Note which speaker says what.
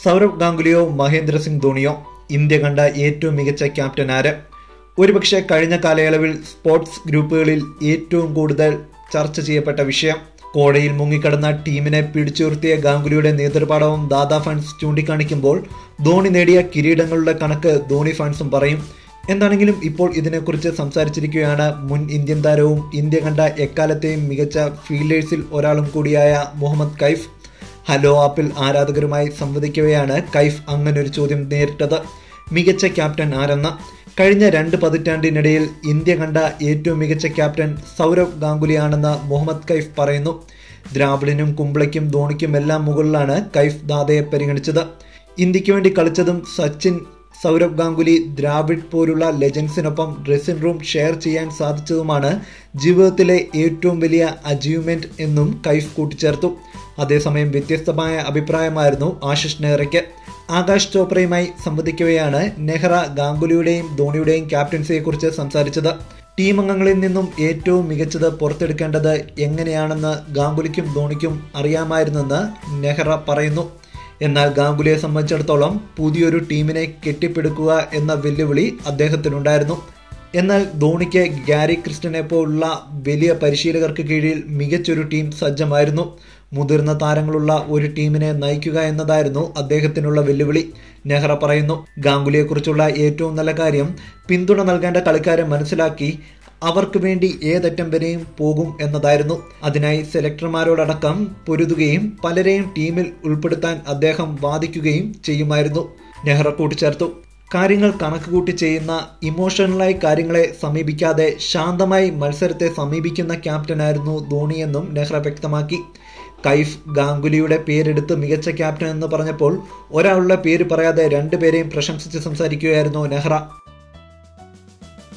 Speaker 1: സൗരവ് ഗാംഗുലിയോ മഹേന്ദ്ര സിംഗ് ധോണിയോ ഇന്ത്യ കണ്ട ഏറ്റവും മികച്ച ക്യാപ്റ്റൻ ആര് ഒരുപക്ഷെ കഴിഞ്ഞ കാലയളവിൽ സ്പോർട്സ് ഗ്രൂപ്പുകളിൽ ഏറ്റവും കൂടുതൽ ചർച്ച ചെയ്യപ്പെട്ട വിഷയം കോടയിൽ മുങ്ങിക്കടന്ന ടീമിനെ പിടിച്ചുയർത്തിയ ഗാംഗുലിയുടെ നേതൃപാടവും ദാദാ ഫാൻസ് ചൂണ്ടിക്കാണിക്കുമ്പോൾ ധോണി നേടിയ കിരീടങ്ങളുടെ കണക്ക് ധോണി ഫാൻസും പറയും എന്താണെങ്കിലും ഇപ്പോൾ ഇതിനെക്കുറിച്ച് സംസാരിച്ചിരിക്കുകയാണ് മുൻ ഇന്ത്യൻ താരവും ഇന്ത്യ കണ്ട എക്കാലത്തെയും മികച്ച ഫീൽഡേഴ്സിൽ ഒരാളും കൂടിയായ മുഹമ്മദ് കൈഫ് ഹലോ ആപ്പിൽ ആരാധകരുമായി സംവദിക്കവെയാണ് കൈഫ് അങ്ങനൊരു ചോദ്യം നേരിട്ടത് മികച്ച ക്യാപ്റ്റൻ ആരെന്ന കഴിഞ്ഞ രണ്ട് പതിറ്റാണ്ടിനിടയിൽ ഇന്ത്യ കണ്ട ഏറ്റവും മികച്ച ക്യാപ്റ്റൻ സൗരവ് ഗാംഗുലിയാണെന്ന് മുഹമ്മദ് കൈഫ് പറയുന്നു ദ്രാവിഡിനും കുംബ്ലയ്ക്കും ധോണിക്കും എല്ലാം മുകളിലാണ് കൈഫ് ദാദയെ പരിഗണിച്ചത് ഇന്ത്യക്ക് വേണ്ടി കളിച്ചതും സച്ചിൻ സൗരവ് ഗാംഗുലി ദ്രാവിഡ് പോലുള്ള ലെജൻസിനൊപ്പം ഡ്രസ്സിംഗ് റൂം ഷെയർ ചെയ്യാൻ സാധിച്ചതുമാണ് ജീവിതത്തിലെ ഏറ്റവും വലിയ അച്ചീവ്മെന്റ് എന്നും കൈഫ് കൂട്ടിച്ചേർത്തു അതേസമയം വ്യത്യസ്തമായ അഭിപ്രായമായിരുന്നു ആശിഷ് നെഹ്റയ്ക്ക് ആകാശ് ചോപ്രയുമായി സംവദിക്കവെയാണ് നെഹ്റ ഗാംഗുലിയുടെയും ധോണിയുടെയും ക്യാപ്റ്റൻസിയെക്കുറിച്ച് സംസാരിച്ചത് ടീം അംഗങ്ങളിൽ നിന്നും ഏറ്റവും മികച്ചത് പുറത്തെടുക്കേണ്ടത് എങ്ങനെയാണെന്ന് ഗാംഗുലിക്കും ധോണിക്കും അറിയാമായിരുന്നെന്ന് നെഹ്റ പറയുന്നു എന്നാൽ ഗാംഗുലിയെ സംബന്ധിച്ചിടത്തോളം പുതിയൊരു ടീമിനെ കെട്ടിപ്പടുക്കുക എന്ന വെല്ലുവിളി അദ്ദേഹത്തിനുണ്ടായിരുന്നു എന്നാൽ ധോണിക്ക് ഗാരി ക്രിസ്റ്റനെ പോലുള്ള വലിയ പരിശീലകർക്ക് കീഴിൽ മികച്ചൊരു ടീം സജ്ജമായിരുന്നു മുതിർന്ന താരങ്ങളുള്ള ഒരു ടീമിനെ നയിക്കുക എന്നതായിരുന്നു അദ്ദേഹത്തിനുള്ള വെല്ലുവിളി നെഹ്റ പറയുന്നു ഗാംഗുലിയെക്കുറിച്ചുള്ള ഏറ്റവും നല്ല കാര്യം പിന്തുണ നൽകേണ്ട കളിക്കാരെ മനസ്സിലാക്കി അവർക്ക് വേണ്ടി ഏതറ്റം വരെയും പോകും എന്നതായിരുന്നു അതിനായി സെലക്ടർമാരോടടക്കം പൊരുതുകയും പലരെയും ടീമിൽ ഉൾപ്പെടുത്താൻ അദ്ദേഹം വാദിക്കുകയും ചെയ്യുമായിരുന്നു നെഹ്റ കൂട്ടിച്ചേർത്തു കാര്യങ്ങൾ കണക്കുകൂട്ടി ചെയ്യുന്ന ഇമോഷണലായി കാര്യങ്ങളെ സമീപിക്കാതെ ശാന്തമായി മത്സരത്തെ സമീപിക്കുന്ന ക്യാപ്റ്റനായിരുന്നു ധോണിയെന്നും നെഹ്റ വ്യക്തമാക്കി കൈഫ് ഗാംഗുലിയുടെ പേരെടുത്ത് മികച്ച ക്യാപ്റ്റൻ എന്ന് പറഞ്ഞപ്പോൾ ഒരാളുടെ പേര് പറയാതെ രണ്ടുപേരെയും പ്രശംസിച്ച് സംസാരിക്കുകയായിരുന്നു നെഹ്റ